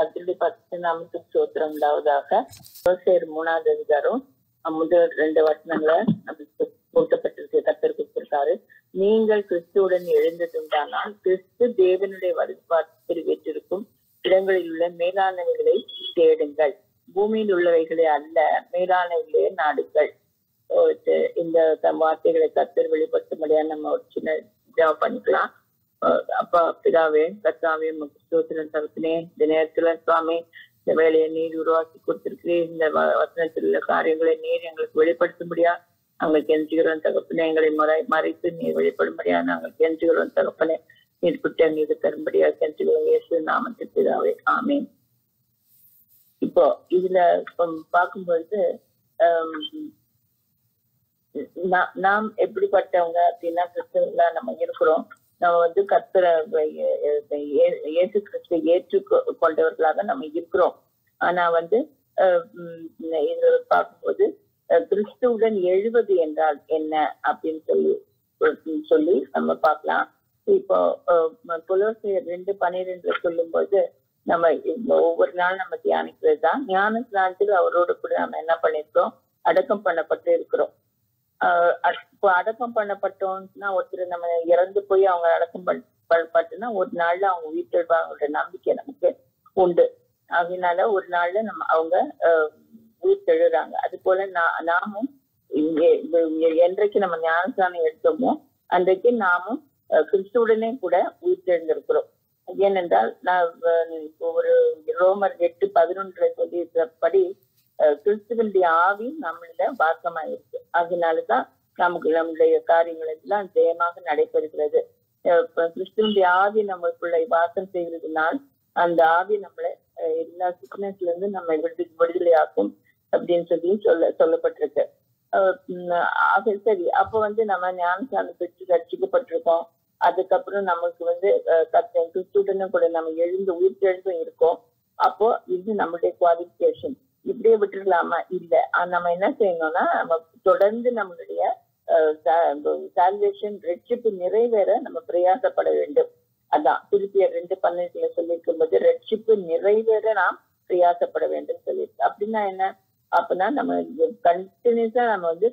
கத்திரி பத்து நமக்கு சோத்திரம் உண்டாவதாக யோசேர் மூணாவது அதிகாரம் அஹ் முதல் ரெண்டு வசனங்களை நமக்கு கொடுக்கப்பட்டிருக்கு கத்தர் கொடுத்திருக்காரு நீங்கள் கிறிஸ்துவுடன் எழுந்ததுண்டானால் கிறிஸ்து தேவனுடைய வழிபாட்டில் பெற்றிருக்கும் இடங்களில் உள்ள மேலானவைகளை தேடுங்கள் பூமியில் உள்ளவைகளை அல்ல மேலானவைகளே நாடுங்கள் ஓ, இது- இந்த த- வார்த்தைகளை கத்தர் வெளிப்படுத்தும்படியா நம்ம ஒரு சின்ன ஜாப் பண்ணிக்கலாம் அஹ் அப்பா பிதாவே கத்தாவே ஸ்தோத்திரம் தகத்தினே இந்த நேரத்துல சுவாமி இந்த வேலையை நீர் உருவாக்கி கொடுத்திருக்கிறீர் இந்த வ- வசனத்தில் உள்ள காரியங்களை நீர் எங்களுக்கு வெளிப்படுத்தும்படியா நாங்கள் கெஞ்சுகிறோம் தகப்பனே எங்களை மறை மறைத்து நீர் வெளிப்படும்படியா நாங்கள் கெஞ்சுகிறோம் தகப்பனே நீர் குட்டி அங்கீது தரும்படியா கெஞ்சுகிறோம் இயேசு நாமத்தில் பிதாவே ஆமீன் இப்போ இதுல இப்போ பார்க்கும்பொழுது ஆம், நா- நாம் எப்படிப்பட்டவங்க அப்படின்னா கிறிஸ்தவங்களா நம்ம இருக்கிறோம் நம்ம வந்து கர்த்தர இயேசு கிறிஸ்துவை ஏற்று கொண்டவர்களாக நம்ம இருக்கிறோம் ஆனா வந்து அஹ், உம், இதுல பார்க்கும்போது அஹ், கிறிஸ்துவுடன் எழுவது என்றால் என்ன அப்படின்னு சொல்லி உம், சொல்லி நம்ம பார்க்கலாம் இப்போ அஹ், கொலோசியர் ரெண்டு பன்னிரெண்டுல சொல்லும்போது நம்ம இந்த ஒவ்வொரு நாளும் நம்ம தியானிக்கிறது தான் ஞான ஸ்நானத்தில் அவரோட கூட நம்ம என்ன பண்ணிருக்கோம் அடக்கம் பண்ணப்பட்டு இருக்கிறோம் ஆஹ் அட்- இப்போ அடக்கம் பண்ணப்பட்டோம்னா ஒருத்தர் நம்ம இறந்து போய் அவங்க அடக்கம் பண்- பண்ணப்பட்டுனா ஒரு நாள்ல அவங்க உயிர்த்தெழுவாங்களோட நம்பிக்கை நமக்கு உண்டு அதனால ஒரு நாள்ல நம்ம அவங்க ஆஹ், உயிர் தெழுறாங்க அது போல நா- நாமும் இங்கே- இங்க- என்றைக்கு நம்ம ஞானஸ்தானம் எடுத்தோமோ அன்றைக்கு நாமும் ஆஹ், கிறிஸ்துவுடனே கூட உயிர் தெழுந்திருக்கிறோம் ஏனென்றால் நான் ஆஹ், இப்போ ஒரு ரோமர் எட்டு பதினொன்றுல சொல்லியிருக்கிறபடி அஹ் கிறிஸ்துவனுடைய ஆவி நம்மள வாசமா இருக்கு அதனாலதான் நமக்கு நம்முடைய காரியங்கள் எல்லாம் ஜெயமாக நடைபெறுகிறது அஹ் இப்ப கிறிஸ்துவனுடைய ஆவி நமக்குள்ள வாசம் செய்கிறதுனால் அந்த ஆவி நம்மளை அஹ் எல்லா சிக்னஸ்ல இருந்து நம்ம விடுதி விடுதலையாக்கும் அப்படின்னு சொல்லி சொல்ல சொல்லப்பட்டிருக்கு அஹ் உம் ஆக சரி அப்ப வந்து நம்ம ஞானசானம் பெற்று ரட்சிக்கப்பட்டிருக்கோம் அதுக்கப்புறம் நமக்கு வந்து அஹ் கர்த்த- கிறிஸ்துவுடனும் கூட நம்ம எழுந்து உயிர் எழுந்தும் இருக்கோம் அப்போ இது நம்மளுடைய குவாலிஃபிகேஷன் இப்படியே விட்டுடலாமா இல்ல ஆஹ் நம்ம என்ன செய்யணும்னா நம்ம தொடர்ந்து நம்மளுடைய சால்வேஷன் ரெட்சிப்பு நிறைவேற நம்ம பிரயாசப்பட வேண்டும் அதான் திருப்பியர் ரெண்டு பன்னெண்டுல சொல்லியிருக்கும் போது ரெட்சிப்பு நிறைவேற நாம் பிரயாசப்பட வேண்டும் சொல்லியிருக்கு அப்படின்னா என்ன அப்படின்னா நம்ம கண்டினியூஸா நம்ம வந்து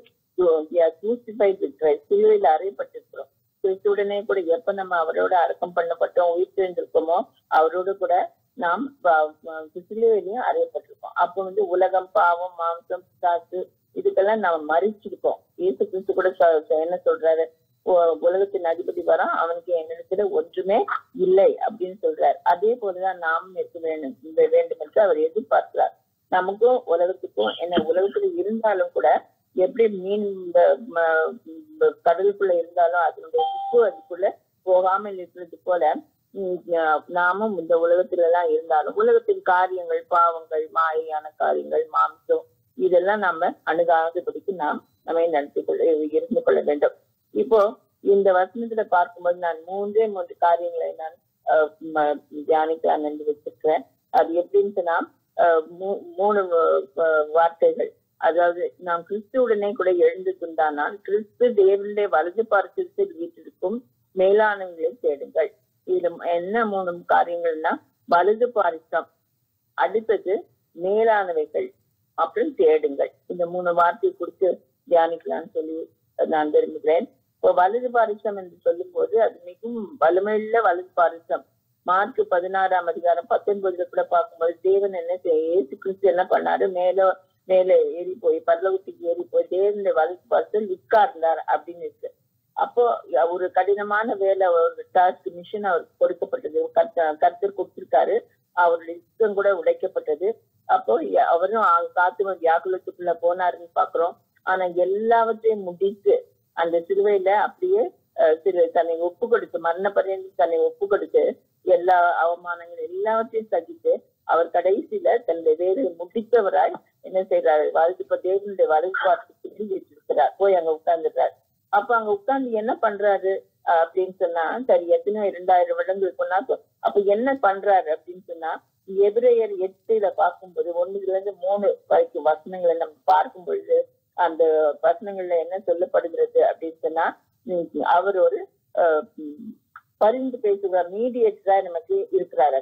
crucified with Christ. சிலுவையில் அறையப்பட்டிருக்கிறோம் கிறிஸ்துவுடனே கூட எப்ப நம்ம அவரோட அடக்கம் பண்ணப்பட்டோம் உயிர் தெரிந்திருக்கோமோ அவரோட கூட நாம் ப- ப- சிலுவையிலையும் அறையப்பட்டிருக்கோம் அப்போ வந்து உலகம் பாவம் மாம்சம் காசு இதுக்கெல்லாம் நம்ம மறிச்சிருக்கோம் இயேசு கிறிஸ்து கூட சொ- சொ- என்ன சொல்றாரு உ- உலகத்தின் அதிபதி வரான் அவனுக்கு என்னிடத்துல ஒன்றுமே இல்லை அப்படின்னு சொல்றாரு அதே போலதான் நாமும் இருக்க வேண்டும் இந்த வேண்டும் என்று அவர் எதிர்பார்க்கிறார் நமக்கும் உலகத்துக்கும் என்ன உலகத்துல இருந்தாலும் கூட எப்படி மீன் இந்த ம- ம- கடலுக்குள்ள இருந்தாலும் அதனுடைய உப்பு அதுக்குள்ள போகாமல் இருக்கிறது போல உம் நா- நாமும் இந்த உலகத்துல எல்லாம் இருந்தாலும் உலகத்தின் காரியங்கள் பாவங்கள் மாயான காரியங்கள் மாம்சம் இதெல்லாம் நம்ம அணுகாதபடிக்கு நாம் நம்மை நடத்தி கொள்ள இருந்து கொள்ள வேண்டும் இப்போ இந்த வசனத்துல பார்க்கும்போது நான் மூன்றே மூன்று காரியங்களை நான் அஹ், ம- தியானிக்க அனந்து வச்சிருக்கிறேன் அது எப்படின்னு சொன்னா அஹ், மூ- மூணு அஹ், வார்த்தைகள் அதாவது நாம் கிறிஸ்துவுடனே கூட எழுந்து கொண்டானால் கிறிஸ்து தேவனுடைய வலது பார்த்திருத்தில் வீட்டிற்கும் மேலானவங்களை தேடுங்கள் இதுல என்ன மூணு காரியங்கள்னா வலது பாரிசம் அடுத்தது மேலானவைகள் அப்புறம் தேடுங்கள் இந்த மூணு வார்த்தை குறித்து தியானிக்கலாம்னு சொல்லி நான் விரும்புகிறேன் இப்போ வலது பாரிசம் என்று சொல்லும் போது அது மிகவும் வலிமையுள்ள வலது பாரிசம் மார்க் பதினாறாம் அதிகாரம் பத்தொன்பதுல கூட பார்க்கும்போது தேவன் என்ன செய்ய இயேசு கிறிஸ்து என்ன பண்ணாரு மேல மேல ஏறி போய் பரலோகத்துக்கு ஏறி போய் தேவனுடைய வலது பாரிசல் உட்கார்ந்தார் அப்படின்னு இருக்கு அப்போ ஒரு கடினமான வேலை ஒரு டாஸ்க் மிஷன் அவருக்கு கொடுக்கப்பட்டது கர்த்த- கர்த்தர் கொடுத்திருக்காரு அவருடைய இஷ்டம் கூட உடைக்கப்பட்டது அப்போ ய- அவரும் ஆ- காத்து வியாக்குலத்துக்குள்ள போனாருன்னு பாக்குறோம் ஆனா எல்லாவற்றையும் முடித்து அந்த சிலுவையில அப்படியே அஹ், சிறு தன்னை ஒப்பு கொடுத்து மரண பரியந்தி தன்னை ஒப்பு கொடுத்து எல்லா அவமானங்கள் எல்லாவற்றையும் சகித்து அவர் கடைசியில தன்னுடைய வேலையை முடித்தவராய் என்ன செய்யறாரு வாழ்த்து தேவனுடைய வலது பார்த்து சொல்லி வச்சிருக்கிறார் போய் அங்க உட்கார்ந்துடுறாரு அப்ப அங்க உட்கார்ந்து என்ன பண்றாரு அஹ் அப்படின்னு சொன்னா சரி எத்தனையோ இரண்டாயிரம் வருடங்கள் சொன்னா அப்ப என்ன பண்றாரு அப்படின்னு சொன்னா எபிரேயர் எட்டுல பார்க்கும்போது ஒண்ணுல இருந்து மூணு வரைக்கும் வசனங்களை நம்ம பார்க்கும் பொழுது அந்த வசனங்கள்ல என்ன சொல்லப்படுகிறது அப்படின்னு சொன்னா உம் அவர் ஒரு அஹ், உம், பரிந்து பேசுகிற மீடியேட்டரா நமக்கு இருக்கிறாரு அங்க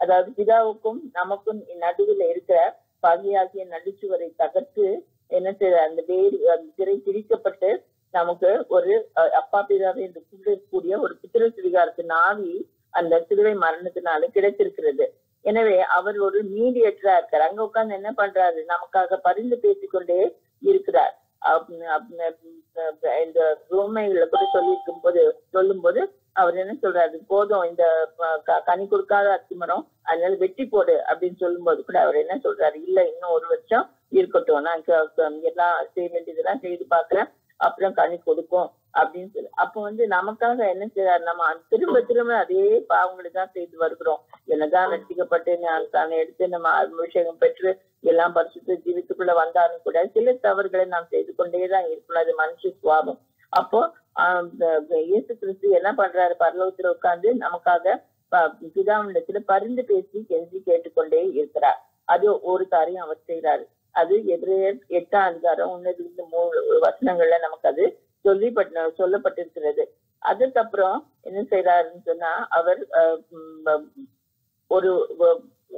அதாவது பிதாவுக்கும் நமக்கும் நடுவில் இருக்கிற பகையாகிய நடுச்சுவரை தகர்த்து என்ன செய்ய அந்த வேறு அந்த திரை பிரிக்கப்பட்டு நமக்கு ஒரு அஹ், அப்பா பிதாவை என்று கூடிய ஒரு புத்திர சுவிகாரத்தின் ஆவி அந்த சிலுவை மரணத்தினால கிடைத்திருக்கிறது எனவே அவர் ஒரு மீடியேட்டரா இருக்கார் அங்க உட்கார்ந்து என்ன பண்றாரு நமக்காக பரிந்து பேசிக்கொண்டே இருக்கிறார் அப்~ அப்~ அப்~ இந்த ரோமைகளை கூட சொல்லியிருக்கும் போது சொல்லும் போது அவர் என்ன சொல்றாரு போதும் இந்த அஹ், க- கனி கொடுக்காத அத்திமரம் அதனால வெட்டி போடு அப்படின்னு சொல்லும்போது கூட அவர் என்ன சொல்றாரு இல்ல இன்னும் ஒரு வருஷம் இருக்கட்டும் நான் க- க- எல்லாம் செய்ய வேண்டியதெல்லாம் செய்து பார்க்கிறேன் அப்புறம் கனி கொடுக்கும் அப்படின்னு சொல்லி அப்ப வந்து நமக்காக என்ன செய்யறாரு நம்ம திரும்ப திரும்ப அதே பாவங்களை தான் செய்து வருகிறோம் என்னதான் ரசிக்கப்பட்டு நான் தான் எடுத்து நம்ம அபிஷேகம் பெற்று எல்லாம் பரிசுத்த ஜீவித்துக்குள்ள வந்தாலும் கூட சில தவறுகளை நாம் செய்து கொண்டேதான் இருக்கணும் அது மனுஷ சுவாபம் அப்போ ஆஹ் இந்த இயேசு கிறிஸ்து என்ன பண்றாரு பரலோகத்துல உட்கார்ந்து நமக்காக ப- பிதாவினிடத்துல பரிந்து பேசி கெஞ்சி கேட்டுக்கொண்டே இருக்கிறார் அது ஒரு காரியம் அவர் செய்யறாரு அது எதிரே எட்டாம் அதிகாரம் ஒன்னுல இருந்து மூணு வசனங்கள்ல நமக்கு அது சொல்லிப்பட்ட சொல்லப்பட்டிருக்கிறது அதுக்கப்புறம் என்ன செய்யறாருன்னு சொன்னா அவர் ஆஹ் உம் ஒரு ஒ-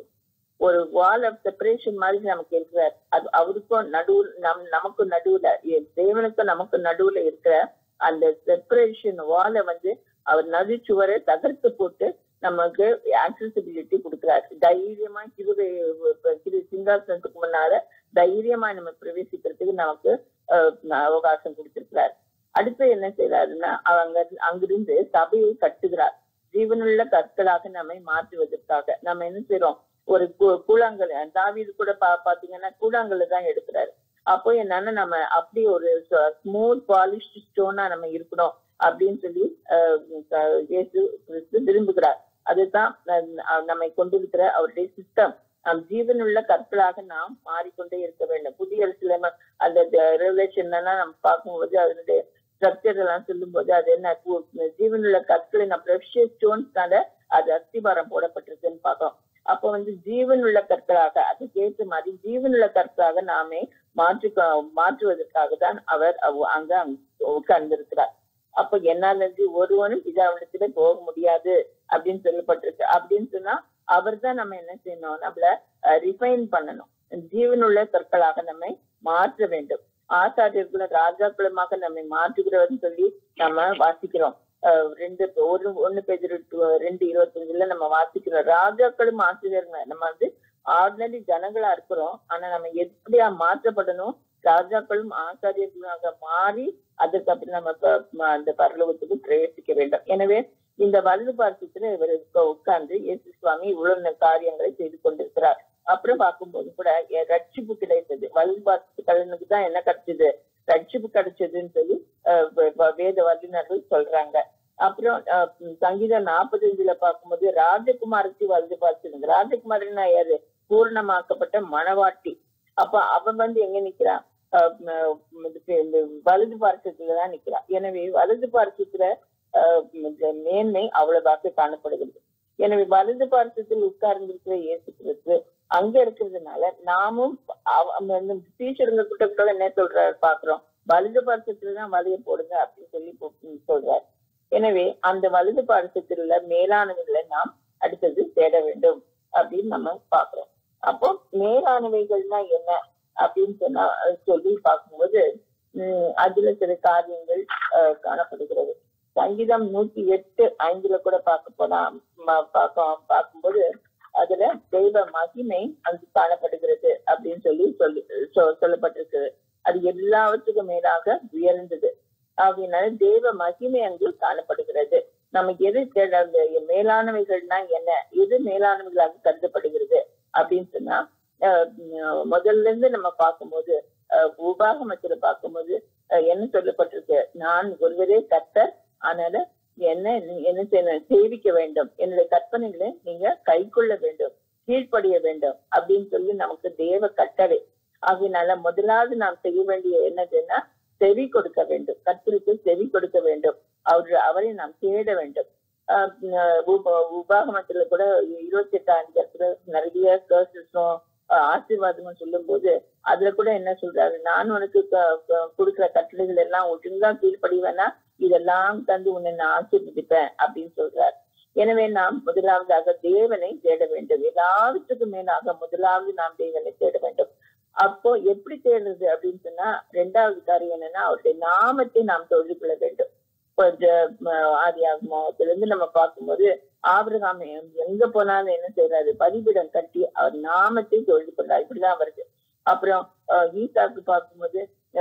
ஒரு வால் ஆஃப் செப்பரேஷன் மாதிரி நமக்கு இருக்கிறார் அது அவருக்கும் நடுவுல நம் நமக்கு நடுவுல எ- தேவனுக்கும் நமக்கு நடுவுல இருக்கிற அந்த செப்பரேஷன் வாலை வந்து அவர் நடுச்சுவரை தகர்த்து போட்டு நமக்கு ஆக்சசிபிலிட்டி கொடுக்கிறார் தைரியமா கிருபை கிரு சிங்காசனத்துக்கு முன்னால தைரியமா நம்ம பிரவேசிக்கிறதுக்கு நமக்கு அஹ், அவகாசம் கொடுத்திருக்கிறார் அடுத்து என்ன செய்யறாருன்னா அவங்க அங்கிருந்து சபையை கட்டுகிறார் ஜீவனுள்ள கற்களாக நம்மை மாற்றுவதற்காக நம்ம என்ன செய்றோம் ஒரு கு- கூழாங்கல் தாவீது கூட பா பாத்தீங்கன்னா கூழாங்கல்ல தான் எடுக்கிறாரு அப்போ என்னன்னா நம்ம அப்படி ஒரு ஸ்மூத் பாலிஷ் ஸ்டோனா நம்ம இருக்கணும் அப்படின்னு சொல்லி அஹ், அஹ், இயேசு கிறிஸ்து விரும்புகிறார் அதுதான் அஹ், நம்மை கொண்டிருக்கிற அவருடைய சிஸ்டம் நம் ஜீவனுள்ள கற்களாக நாம் மாறிக்கொண்டே இருக்க வேண்டும் புதிய சில அந்த ரெவலேஷன் நம்ம பார்க்கும்போது அதனுடைய ஸ்ட்ரக்சர் எல்லாம் சொல்லும்போது அது என்ன கு- ஜீவனுள்ள கற்களின் ப்ரெஷியஸ் ஸ்டோன்ஸ்னால அது அஸ்திபாரம் போடப்பட்டிருக்குன்னு பார்த்தோம் அப்போ வந்து ஜீவனுள்ள கற்களாக அதுக்கேற்ற மாதிரி ஜீவனுள்ள கற்களாக நாமே மாற்றி மாற்றுவதற்காக தான் அவர் அவ்- அங்க உட்கார்ந்திருக்கிறார் அப்ப என்னால இருந்து ஒருவனும் பிதாவிடத்துல போக முடியாது அப்படின்னு சொல்லப்பட்டிருக்கு அப்படின்னு சொன்னா அவர் தான் நம்ம என்ன செய்யணும் நம்மள ரிஃபைன் பண்ணணும் ஜீவனுள்ள கற்களாக நம்மை மாற்ற வேண்டும் ஆசாரியர்களும் ராஜாக்களுமாக நம்மை மாற்றுகிறவர்னு சொல்லி நம்ம வாசிக்கிறோம் அஹ் ரெண்டு ஒரு ஒண்ணு பேஜ் ரெண்டு இருபத்தஞ்சுல நம்ம வாசிக்கிறோம் ராஜாக்களும் ஆசிரியர்கள் நம்ம வந்து ஆர்டினரி ஜனங்களா இருக்கிறோம் ஆனா நம்ம எப்படியா மாற்றப்படணும் ராஜாக்களும் ஆசாரியர்களாக மாறி அதுக்கப்புறம் நம்ம ப- ம- அந்த பரலோகத்துக்கு பிரவேசிக்க வேண்டும் எனவே இந்த வலது பார்க்கத்துல இவர் உட்கா- உட்கார்ந்து இயேசு சுவாமி இவ்வளவு காரியங்களை செய்து கொண்டிருக்கிறார் அப்புறம் பார்க்கும்போது கூட எ- ரட்சிப்பு கிடைத்தது வலது பார்க்கலுக்கு தான் என்ன கிடைச்சது ரட்சிப்பு கிடைச்சதுன்னு சொல்லி அஹ், வ- வ- வேத வல்லுநர்கள் சொல்றாங்க அப்புறம் அஹ், உம், சங்கீதம் நாற்பத்தஞ்சுல பார்க்கும்போது ராஜகுமாரத்தி வலது பார்த்திருந்த ராஜகுமாரன்னா யாரு பூர்ணமாக்கப்பட்ட மணவாட்டி அப்ப அவன் வந்து எங்க நிக்கிறான் அஹ், உம், இது இந்த வலது பார்க்கத்துலதான் நிக்கிறான் எனவே வலது பார்க்கத்துல அஹ், இந்த மேன்மை அவ்வளவாக காணப்படுகிறது எனவே வலது பார்க்கத்தில் உட்கார்ந்திருக்கிற இயேசு கிறிஸ்து அங்க இருக்கிறதுனால நாமும் அவ- அந்த அந்த டீச்சருங்க கிட்ட கூட என்ன சொல்றாரு பாக்குறோம் வலது பார்க்கத்துலதான் வலைய போடுங்க அப்படின்னு சொல்லி போ- சொல்றாரு எனவே அந்த வலது பார்க்கத்தில் உள்ள மேலானவைகளை நாம் அடுத்தது தேட வேண்டும் அப்படின்னு நம்ம பாக்குறோம் அப்போ மேலானவைகள்னா என்ன அப்படின்னு சொன்னா அஹ் சொல்லி பார்க்கும்போது உம் அதுல சில காரியங்கள் அஹ், காணப்படுகிறது சங்கீதம் நூத்தி எட்டு ஐந்துல கூட பார்க்க போனா ம- பார்க்க பார்க்கும்போது அதுல தெய்வ மகிமை அங்கு காணப்படுகிறது அப்படின்னு சொல்லி சொல்லி சொ- சொல்லப்பட்டிருக்கு அது எல்லாவற்றுக்கும் மேலாக உயர்ந்தது அப்படின்னால தேவ மகிமை அங்கு காணப்படுகிறது நமக்கு எது தேட அந்த மேலானவைகள்னா என்ன எது மேலானவைகளாக கருதப்படுகிறது அப்படின்னு சொன்னா அஹ் உம் முதல்ல இருந்து நம்ம பார்க்கும்போது அஹ் உபாகமத்துல பார்க்கும்போது அஹ் என்ன சொல்லப்பட்டிருக்கு நான் ஒருவரே கர்த்தர் அதனால என்ன என்ன செய்யணும் சேவிக்க வேண்டும் என்னுடைய கற்பனைகளை நீங்க கை கொள்ள வேண்டும் கீழ்ப்படிய வேண்டும் அப்படின்னு சொல்லி நமக்கு தேவ கட்டளை ஆகையினால முதலாவது நாம் செய்ய வேண்டிய என்னதுன்னா செவி கொடுக்க வேண்டும் கத்திற்கு செவி கொடுக்க வேண்டும் அவர் அவரை நாம் தேட வேண்டும் ஆஹ் உம் உப- உபாகமத்துல கூட இருபத்தி எட்டாம் அதிகாரத்துல நிறைய கர்சஸும் ஆசீர்வாதமும் சொல்லும் போது அதுல கூட என்ன சொல்றாரு நான் உனக்கு க- க- கொடுக்கிற கட்டளைகள் எல்லாம் ஒழுங்கா கீழ்ப்படிவேனா இதெல்லாம் தந்து உன்னை நான் ஆசீர்வதிப்பேன் அப்படின்னு சொல்றாரு எனவே நாம் முதலாவதாக தேவனை தேட வேண்டும் எல்லாவற்றுக்கும் மேலாக முதலாவது நாம் தேவனை தேட வேண்டும் அப்போ எப்படி தேடுறது அப்படின்னு சொன்னா ரெண்டாவது காரியம் என்னன்னா அவருடைய நாமத்தை நாம் தொழில் கொள்ள வேண்டும் கொஞ்சம் ஆதி ஆகமத்திலிருந்து நம்ம பார்க்கும்போது ஆபிரகாம் எங்க போனாலும் என்ன செய்யறாரு பலிபிடம் கட்டி அவர் நாமத்தை தொழில் கொண்டார் இப்படிதான் வருது அப்புறம் ஈசாக்கு பார்க்கும்போது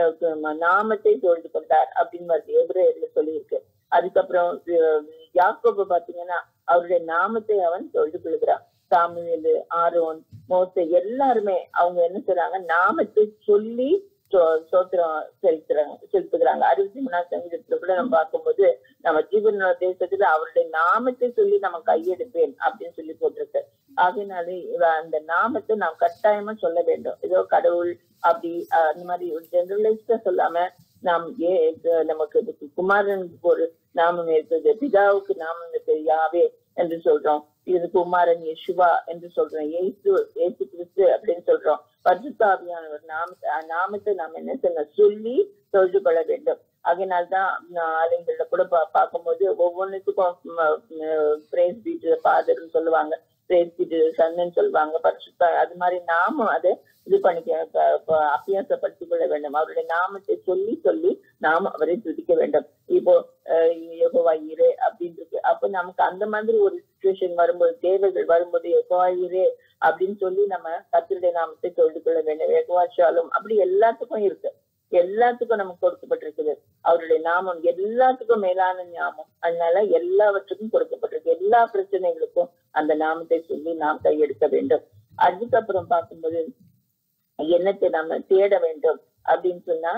நாமத்தை தொழில் கொண்டார் அப்படின்னு வருது எபிரேயர்ல சொல்லியிருக்கு அதுக்கப்புறம் யாக்கோப பாத்தீங்கன்னா அவருடைய நாமத்தை அவன் தொழில் கொள்கிறான் சாமுவேல் ஆரோன் மோசை எல்லாருமே அவங்க என்ன செய்றாங்க நாமத்தை சொல்லி சோத்திரம் செலுத்துறாங்க செலுத்துகிறாங்க அறுபத்தி மூணாம் சங்கீதத்துல கூட நம்ம பார்க்கும்போது நம்ம ஜீவன தேசத்துல அவருடைய நாமத்தை சொல்லி நம்ம கையெடுப்பேன் அப்படின்னு சொல்லி போட்டிருக்கு ஆகையினாலே அந்த நாமத்தை நாம் கட்டாயமா சொல்ல வேண்டும் ஏதோ கடவுள் அப்படி அந்த மாதிரி ஜெனரலைஸ்டா சொல்லாம நாம் ஏ நமக்கு குமாரனுக்கு ஒரு நாமம் இருக்குது பிதாவுக்கு நாமம் இருக்கு யாவே என்று சொல்றோம் இது குமாரன் யசுவா என்று சொல்றோம் ஏசு ஏசு கிறிஸ்து அப்படின்னு சொல்றோம் பரிசுத்தாவியானவர் நாம நாமத்தை நாம் என்ன செய்யணும் சொல்லி தொழுது கொள்ள வேண்டும் அதனால்தான் ஆலயங்கள்ல கூட பார்க்கும்போது ஒவ்வொன்றுத்துக்கும் பிரேஸ் பீட்டு ஃபாதர்னு சொல்லுவாங்க பிரேஸ் பீட்டு சன்னு சொல்லுவாங்க பரிசுத்தா அது மாதிரி நாமும் அதை இது பண்ணிக்க அபியாசப்படுத்திக் கொள்ள வேண்டும் அவருடைய நாமத்தை சொல்லி சொல்லி நாம் அவரை துதிக்க வேண்டும் இப்போ யோகவா இரு அப்படின்னு இருக்கு அப்ப நமக்கு அந்த மாதிரி ஒரு சுச்சுவேஷன் வரும்போது தேவைகள் வரும்போது யோகவா இரு அப்படின்னு சொல்லி நம்ம கத்திருடைய நாமத்தை தொழுது கொள்ள வேண்டும் யோகவாச்சாலும் அப்படி எல்லாத்துக்கும் இருக்கு எல்லாத்துக்கும் நமக்கு கொடுக்கப்பட்டிருக்குது அவருடைய நாமம் எல்லாத்துக்கும் மேலான ஞாபகம் அதனால எல்லாவற்றுக்கும் கொடுக்கப்பட்டிருக்கு எல்லா பிரச்சனைகளுக்கும் அந்த நாமத்தை சொல்லி நாம் கையெடுக்க வேண்டும் அதுக்கப்புறம் பார்க்கும்போது என்னத்தை நம்ம தேட வேண்டும் அப்படின்னு சொன்னா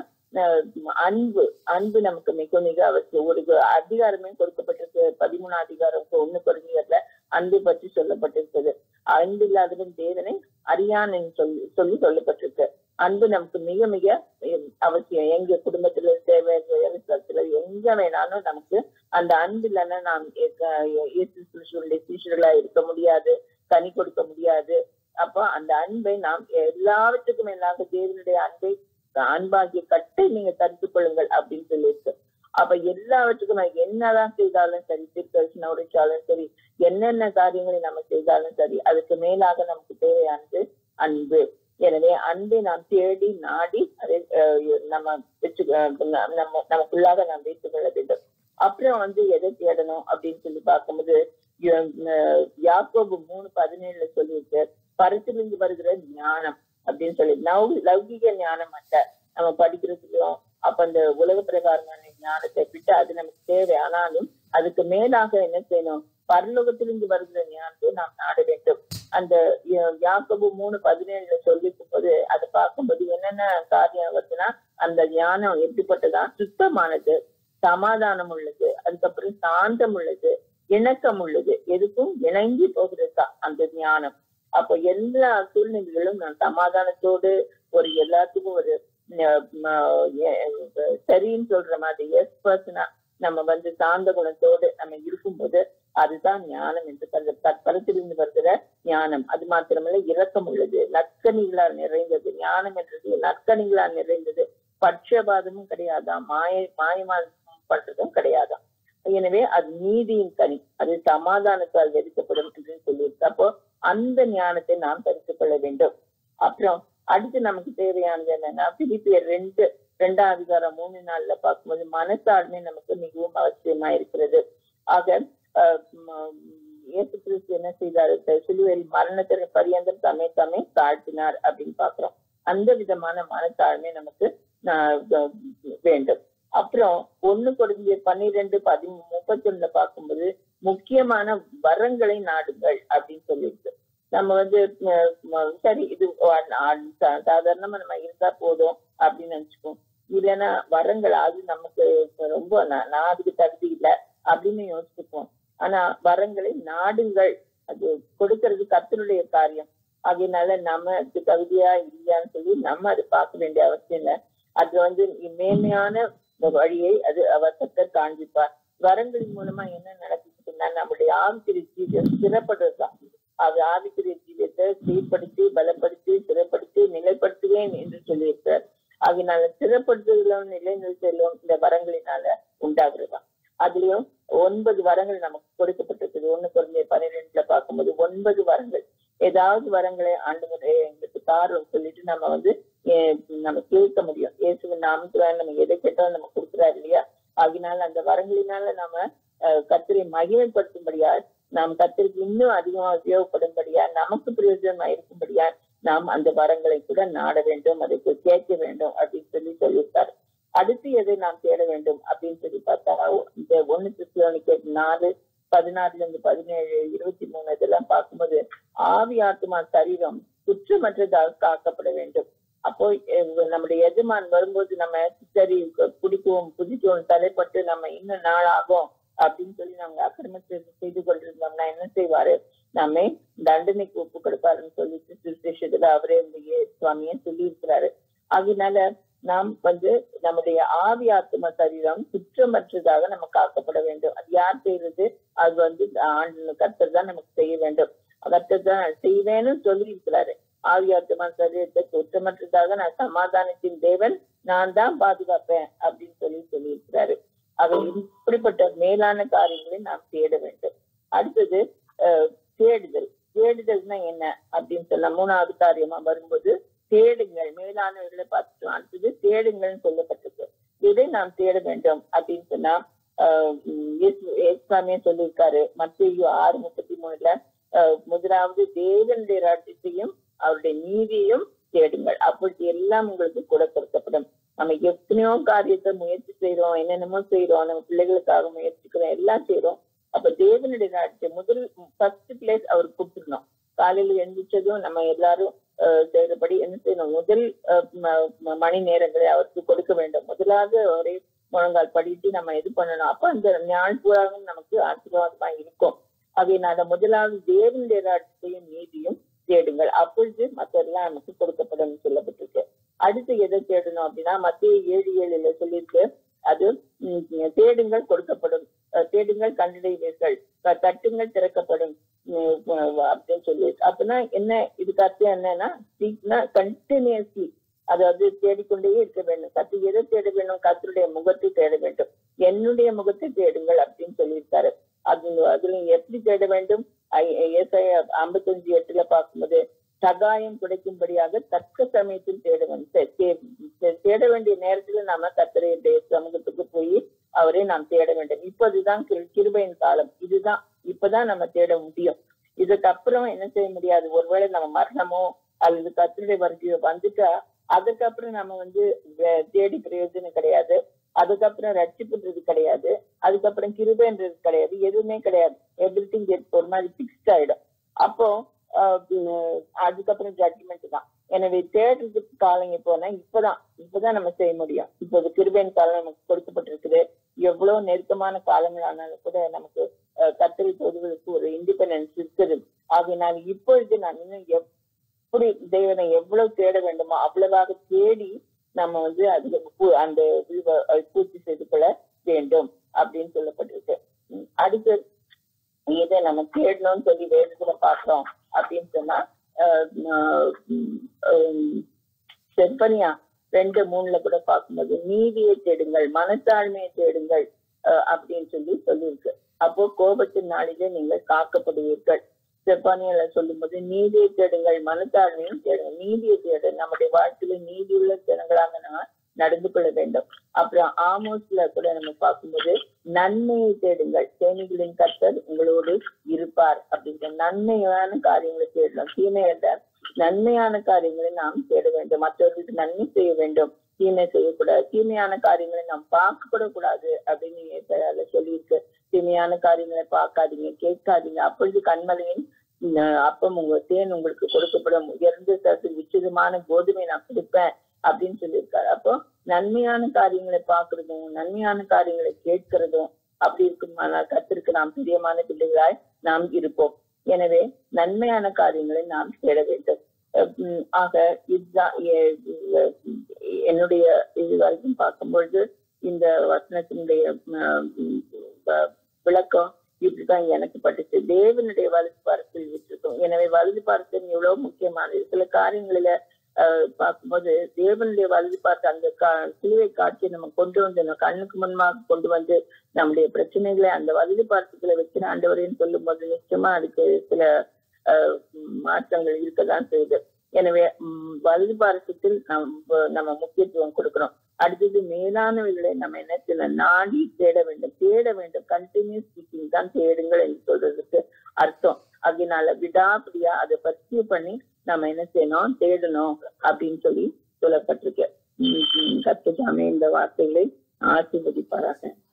அன்பு அன்பு நமக்கு மிக மிக அவசியம் ஒரு அதிகாரமே கொடுக்கப்பட்டிருக்கு பதிமூணாம் அதிகாரம் ஒண்ணு குறைஞ்சதுல அன்பு பற்றி சொல்லப்பட்டிருக்குது அன்பு இல்லாதவன் தேவனை அறியான்னு சொல்லி சொல்லி சொல்லப்பட்டிருக்கு அன்பு நமக்கு மிக மிக அவசியம் எங்க குடும்பத்துல தேவை விவசாயத்துல எங்க வேணாலும் நமக்கு அந்த அன்பு இல்லைன்னா நாம் இயேசு கிறிஸ்துவனுடைய சீஷர்களா இருக்க முடியாது கனி கொடுக்க முடியாது அப்போ அந்த அன்பை நாம் எல்லாவற்றுக்கும் மேலாக தேவனுடைய அன்பை அன்பாகிய கட்டை நீங்க தடுத்துக் கொள்ளுங்கள் அப்படின்னு சொல்லியிருக்கு அப்ப எல்லாவற்றுக்கும் நான் என்னதான் செய்தாலும் சரி திருக்கரிசனம் உடைச்சாலும் சரி என்னென்ன காரியங்களை நம்ம செய்தாலும் சரி அதுக்கு மேலாக நமக்கு தேவையானது அன்பு எனவே அன்பை நாம் தேடி நாடி அதை நம்ம வச்சு நம்ம நமக்குள்ளாக நாம் வைத்துக் கொள்ள வேண்டும் அப்புறம் வந்து எதை தேடணும் அப்படின்னு சொல்லி பார்க்கும்போது யாக்கோபு மூணு பதினேழுல சொல்லியிருக்கு பரிசிலிருந்து வருகிற ஞானம் அப்படின்னு சொல்லி லவ் லௌகிக ஞானம் அல்ல நம்ம படிக்கிறதுக்கும் அப்ப அந்த உலக பிரகாரமான ஞானத்தை விட்டு அது நமக்கு தேவை ஆனாலும் அதுக்கு மேலாக என்ன செய்யணும் பரலோகத்திலிருந்து வருகிற ஞானத்தை நாம் நாட வேண்டும் அந்த யாக்கபு மூணு பதினேழுல சொல்லிக்கும் போது அதை பார்க்கும்போது என்னென்ன காரியம் வருதுன்னா அந்த ஞானம் எப்படிப்பட்டதா சுத்தமானது சமாதானம் உள்ளது அதுக்கப்புறம் சாந்தம் உள்ளது இணக்கம் உள்ளது எதுக்கும் இணங்கி போகிறது அந்த ஞானம் அப்ப எல்லா சூழ்நிலைகளும் நான் சமாதானத்தோடு ஒரு எல்லாத்துக்கும் ஒரு சரின்னு சொல்ற மாதிரி எஸ் பர்சனா நம்ம வந்து சாந்த குணத்தோடு நம்ம இருக்கும்போது அதுதான் ஞானம் என்று தற்பரத்திலிருந்து வருகிற ஞானம் அது மாத்திரமல்ல இரக்கம் உள்ளது நற்கனிகளால் நிறைந்தது ஞானம் என்றது நற்கனிகளால் நிறைந்தது பட்சபாதமும் கிடையாதாம் மாய மாயமா பண்றதும் கிடையாதாம் எனவே அது நீதியின் கனி அது சமாதானத்தால் வெடிக்கப்படும் என்று சொல்லியிருக்கு அப்போ அந்த ஞானத்தை நாம் தெரிந்து கொள்ள வேண்டும் அப்புறம் அடுத்து நமக்கு தேவையானது என்னன்னா பிலிப்பியர் ரெண்டு ரெண்டாம் அதிகாரம் மூணு நாள்ல பார்க்கும்போது மனசாட்மை நமக்கு மிகவும் அவசியமா இருக்கிறது ஆக இயேசு கிறிஸ்து என்ன செய்தார் சிலுவையில் மரணத்திற்கு பரியந்தம் தம்மை தம்மை தாழ்த்தினார் அப்படின்னு பாக்குறோம் அந்த விதமான மனத்தாழ்மை நமக்கு வேண்டும் அப்புறம் ஒண்ணு கொடுங்க பன்னிரெண்டு பதி முப்பத்தி ஒண்ணுல பார்க்கும்போது முக்கியமான வரங்களை நாடுங்கள் அப்படின்னு சொல்லியிருக்கு நம்ம வந்து சரி இது சாதாரணமா நம்ம இருந்தா போதும் அப்படின்னு நினைச்சுக்கோம் இல்லைன்னா வரங்கள் அது நமக்கு ரொம்ப நான் அதுக்கு தகுதி இல்லை அப்படின்னு யோசிச்சுப்போம் ஆனா வரங்களை நாடுங்கள் அது கொடுக்கறது கத்தனுடைய காரியம் அதனால நம்ம அதுக்கு தகுதியா இல்லையான்னு சொல்லி நம்ம அதை பார்க்க வேண்டிய அவசியம் இல்லை அது வந்து மேன்மையான வழியை அது அவர் கத்த காண்பிப்பார் வரங்களின் மூலமா என்ன நடக்குதுன்னா நம்முடைய ஆவிக்குரிய ஜீவியம் ஸ்திரப்படுறதுதான் அது ஆவிக்குரிய ஜீவியத்தை சீர்படுத்தி பலப்படுத்தி ஸ்திரப்படுத்தி நிலைப்படுத்துவேன் என்று சொல்லியிருக்கார் அதனால ஸ்திரப்படுத்துதலும் நிலைநிறுத்தலும் இந்த வரங்களினால உண்டாகிறதாம் அதுலயும் ஒன்பது வரங்கள் நமக்கு கொடுக்கப்பட்டிருக்குது சொல்லுது ஒண்ணு குறைஞ்ச பன்னிரெண்டுல பார்க்கும்போது ஒன்பது வரங்கள் ஏதாவது வரங்களை ஆண்டவரே எங்களுக்கு தாரும் சொல்லிட்டு நம்ம வந்து ஏ- நம்ம கேட்க முடியும் இயேசுவின் நாமத்துல நம்ம எதை கேட்டாலும் நம்ம கொடுக்குறாரு இல்லையா ஆகினால அந்த வரங்களினால நாம அஹ், கர்த்தரை மகிமைப்படுத்தும்படியா நாம் கர்த்தருக்கு இன்னும் அதிகமா உபயோகப்படும்படியா நமக்கு பிரயோஜனமா இருக்கும்படியா நாம் அந்த வரங்களை கூட நாட வேண்டும் அதை போய் கேட்க வேண்டும் அப்படின்னு சொல்லி சொல்லியிருக்காரு அடுத்து எதை நாம் தேட வேண்டும் அப்படின்னு சொல்லி பார்த்தா இந்த ஒண்ணு சிஸ்லோனிக்கு நாலு பதினாறுல இருந்து பதினேழு இருபத்தி மூணு இதெல்லாம் பார்க்கும்போது ஆவி ஆத்மா சரீரம் குற்றமற்றதாக காக்கப்பட வேண்டும் அப்போ அஹ், நம்முடைய எஜமான் வரும்போது நம்ம சரி பிடிக்குவோம் புதிக்குவோம் தலைப்பட்டு நம்ம இன்னும் நாள் ஆகும் அப்படின்னு சொல்லி நாங்க அக்கிரமத்தை செய்து கொண்டிருந்தோம்னா என்ன செய்வாரு நம்மை தண்டனைக்கு ஒப்பு கொடுப்பாருன்னு சொல்லிட்டு சுவிசேஷத்துல அவரே இந்த சுவாமியே சொல்லி இருக்கிறாரு அதனால நாம் வந்து நம்முடைய ஆவி ஆத்ம சரீரம் குற்றமற்றதாக நம்ம காக்கப்பட வேண்டும் அது யார் செய்யறது அது வந்து ஆண்டு கர்த்தர் தான் நமக்கு செய்ய வேண்டும் கர்த்தர் தான் செய்வேன்னு சொல்லி இருக்கிறாரு ஆவி ஆத்மா சரீரத்தை குற்றமற்றதாக நான் சமாதானத்தின் தேவன் நான் தான் பாதுகாப்பேன் அப்படின்னு சொல்லி சொல்லி இருக்கிறாரு அவர் இப்படிப்பட்ட மேலான காரியங்களை நாம் தேட வேண்டும் அடுத்தது அஹ், தேடுதல் தேடுதல்னா என்ன அப்படின்னு சொன்னா மூணாவது காரியமா வரும்போது தேடுங்கள் மேலானவர்களை பார்த்துட்டோம் அடுத்தது தேடுங்கள்னு சொல்லப்பட்டிருக்கு இதை நாம் தேட வேண்டும் அப்படின்னு சொன்னா ஆஹ் உம் இயேசு- இயேசுசாமியே சொல்லியிருக்காரு மத்திய ஆறு முப்பத்தி மூணுல ஆஹ் முதலாவது தேவனுடைய ராஜ்யத்தையும் அவருடைய நீதியையும் தேடுங்கள் அப்பொழுது எல்லாம் உங்களுக்கு கூட கொடுக்கப்படும் நம்ம எத்தனையோ காரியத்தை முயற்சி செய்யறோம் என்னென்னமோ செய்யறோம் நம்ம பிள்ளைகளுக்காக முயற்சிக்கிறோம் எல்லாம் செய்யறோம் அப்ப தேவனுடைய ராஜ்யம் முதல் ஃபர்ஸ்ட் பிளேஸ் அவருக்கு கொடுத்துருந்தோம் காலையில எழுந்திரிச்சதும் நம்ம எல்லாரும் ஆஹ் செய்யறபடி என்ன செய்யணும் முதல் ஆஹ் ம- ம- மணி நேரங்களை அவருக்கு கொடுக்க வேண்டும் முதலாவது ஒரே முழங்கால் படிட்டு நம்ம இது பண்ணணும் அப்ப அந்த ஞான் பூராவும் நமக்கு ஆசீர்வாதமா இருக்கும் அதனால முதலாவது தேவனுடைய ராஜ்யத்தையும் நீதியும் தேடுங்கள் அப்பொழுது மற்றெல்லாம் நமக்கு கொடுக்கப்படும் சொல்லப்பட்டிருக்கு அடுத்து எதை தேடணும் அப்படின்னா மத்திய ஏழு ஏழுல சொல்லியிருக்கு அது உம், தேடுங்கள் கொடுக்கப்படும் அஹ் தேடுங்கள் கண்டடைவீர்கள் க- தட்டுங்கள் திறக்கப்படும் உம், உம், அப்படின்னு சொல்லி அப்படின்னா என்ன இதுக்கு அர்த்தம் என்னன்னா கண்டினியூஸ்லி அதாவது தேடிக்கொண்டே இருக்க வேண்டும் கத்து எதை தேட வேண்டும் கத்தருடைய முகத்தை தேட வேண்டும் என்னுடைய முகத்தை தேடுங்கள் அப்படின்னு சொல்லியிருக்காரு அது அதுல எப்படி தேட வேண்டும் ஏசாயா ஐம்பத்தஞ்சு எட்டுல பார்க்கும்போது சகாயம் கிடைக்கும்படியாக தக்க சமயத்தில் தேட வேண்டும் தே- தே- தேட வேண்டிய நேரத்துல நாம கத்தரையுடைய சமூகத்துக்கு போய் அவரை நாம் தேட வேண்டும் இப்போதுதான் கிரு- கிருபையின் காலம் இதுதான் இப்பதான் நம்ம தேட முடியும் இதுக்கப்புறம் என்ன செய்ய முடியாது ஒருவேளை நம்ம மரணமோ அல்லது கத்தருடைய வருகையோ வந்துட்டா அதுக்கப்புறம் நம்ம வந்து வே- தேடி பிரயோஜனம் கிடையாது அதுக்கப்புறம் ரட்சிப்புன்றது கிடையாது அதுக்கப்புறம் கிருபைன்றது கிடையாது எதுவுமே கிடையாது எவ்ரி திங் ஒரு மாதிரி பிக்ஸ்ட் ஆயிடும் அப்போ ஆஹ் உம் அதுக்கப்புறம் ஜட்ஜ்மெண்ட் தான் எனவே தேடுறதுக்கு காலம் இப்போனா இப்பதான் இப்பதான் நம்ம செய்ய முடியும் இப்போது கிருபையின் காலம் நமக்கு கொடுக்கப்பட்டிருக்குது எவ்வளவு நெருக்கமான காலங்கள் ஆனாலும் கூட நமக்கு ஆஹ் கத்தரி தொழுவதற்கு ஒரு இண்டிபெண்டன்ஸ் இருக்குது ஆகையினால் இப்பொழுது நான் இன்னும் எப்படி தேவனை எவ்வளவு தேட வேண்டுமோ அவ்வளவாக தேடி நம்ம வந்து அதுல பூ- அந்த இதுவ பூர்த்தி செய்து கொள்ள வேண்டும் அப்படின்னு சொல்லப்பட்டிருக்கு உம் அடுத்து இதை நம்ம தேடணும்னு சொல்லி வேதத்துல பார்த்தோம் அப்படின்னு சொன்னா ஆஹ் ஆஹ் உம் உம் செப்பனியா ரெண்டு மூணுல கூட பார்க்கும்போது நீதியை தேடுங்கள் மனத்தாழ்மையை தேடுங்கள் ஆஹ் அப்படின்னு சொல்லி சொல்லியிருக்கு அப்போ கோபத்தின் நாளிலே நீங்கள் காக்கப்படுவீர்கள் செப்பானியில சொல்லும்போது நீதியை தேடுங்கள் மனத்தாழ்மையும் தேடுங்கள் நீதியை தேடு நம்முடைய வாழ்க்கையில நீதியுள்ள ஜனங்களாக நம்ம நடந்து கொள்ள வேண்டும் அப்புறம் ஆமோஸ்ல கூட நம்ம பார்க்கும்போது நன்மையை தேடுங்கள் சேனைகளின் கர்த்தர் உங்களோடு இருப்பார் அப்படின்ற நன்மையான காரியங்களை தேடலாம் தீமை அல்ல நன்மையான காரியங்களை நாம் தேட வேண்டும் மற்றவர்களுக்கு நன்மை செய்ய வேண்டும் தீமை செய்யக்கூடாது தீமையான காரியங்களை நாம் பார்க்க கூட கூடாது அப்படின்னு ஏசாயால சொல்லியிருக்கு தீமையான காரியங்களை பார்க்காதீங்க கேட்காதீங்க அப்பொழுது கண்மலையின் உம், அப்பம் உங்க தேன் உங்களுக்கு கொடுக்கப்படும் உயர்ந்த சத்து உச்சிதமான கோதுமை நான் கொடுப்பேன் அப்படின்னு சொல்லியிருக்காரு அப்போ நன்மையான காரியங்களை பார்க்கறதும் நன்மையான காரியங்களை கேட்கிறதும் அப்படி இருக்குமானால் கத்திற்கு நாம் பிரியமான பிள்ளைகளாய் நாம் இருப்போம் எனவே நன்மையான காரியங்களை நாம் தேட வேண்டும் உம் ஆக இதுதான் எ- எ- என்னுடைய இது வரைக்கும் பார்க்கும்பொழுது இந்த வசனத்தினுடைய உம், உம், வ- விளக்கம் இப்படிதான் எனக்கு பட்டுச்சு தேவனுடைய வலது பாரத்தில் விட்டுருக்கோம் எனவே வலது பாரத்தில் எவ்வளவு முக்கியமானது சில காரியங்களில அஹ், பார்க்கும்போது தேவனுடைய வலது பார்த்து அந்த கா- சிலுவை காட்சியை நம்ம கொண்டு வந்து நம்ம கண்ணுக்கு முன்பாக கொண்டு வந்து நம்முடைய பிரச்சனைகளை அந்த வலது பார்த்துக்களை வச்சு ஆண்டவரேன்னு சொல்லும் போது நிச்சயமா அதுக்கு சில அஹ், மாற்றங்கள் இருக்கதான் செய்யுது எனவே ம், வலது பாரசத்தில் நம்ம நம்ம முக்கியத்துவம் கொடுக்கிறோம் அடுத்தது மேலானவைகளை நம்ம என்ன செய்யணும் நாடி தேட வேண்டும் தேட வேண்டும் கண்டினியூஸ் ஸ்பீக்கிங் தான் தேடுங்கள் என்று சொல்றதுக்கு அர்த்தம் அதனால விடாப்பிடியா அதை பர்சியூ பண்ணி நம்ம என்ன செய்யணும் தேடணும் அப்படின்னு சொல்லி சொல்லப்பட்டிருக்கு கத்துக்காமே இந்த வார்த்தைகளை ஆசீர்வதிப்பாராக